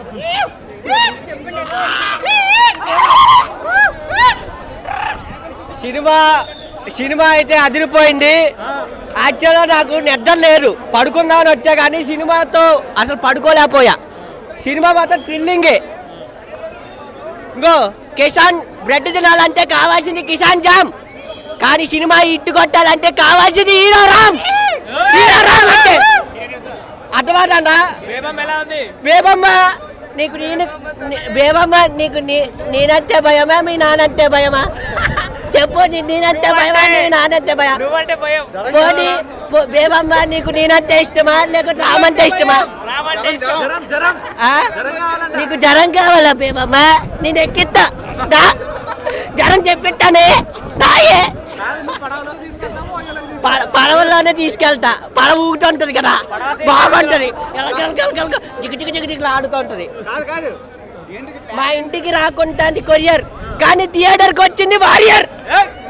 Cinema cinema అయితే అదిరిపోయింది యాక్చువల్గా నాకు నిద్ర లేదు పడుకుందామని వచ్చా కానీ సినిమాతో అసలు పడుకోలేకపోయా సినిమా మాత్రం థ్రిల్లింగే ఇంకో కిసాన్ బ్రెడ్ తినాలంటే కావాల్సింది కిసాన్ జామ్ కానీ సినిమా ఇట్టు కొట్టాలంటే కావాల్సింది హీరో రామ్ హీరో రామ్ అంటే అర్థమవుతుందా బేబమ్మ నీకు నేను నీ- బేబమ్మ నీకు నీ- నేనంటే భయమా మీ నానంటే భయమా చెప్పు నీ- నేనంటే భయమా నీ నానంటే భయం నువ్వంటే భయం పోనీ పో- బేబమ్మ నీకు నేనంటే ఇష్టమా లేకుంటే రామంటే ఇష్టమా రామంటే ఇష్టం జరం జరం ఆ? నీకు జ్వరం కావాలా బేబమ్మ నేను ఎక్కిస్తా దా జ్వరం చెప్పిస్తానే దాయే ప- పడవలోనే తీసుకెళ్తా పడవ ఊగుతుంటది కదా బాగుంటది ఎలకలకలకలక జిగ జిగ జిగ జిగ ఆడుతుంటది మా ఇంటికి రాకుండా కొరియర్ కానీ థియేటర్కి వచ్చింది వారియర్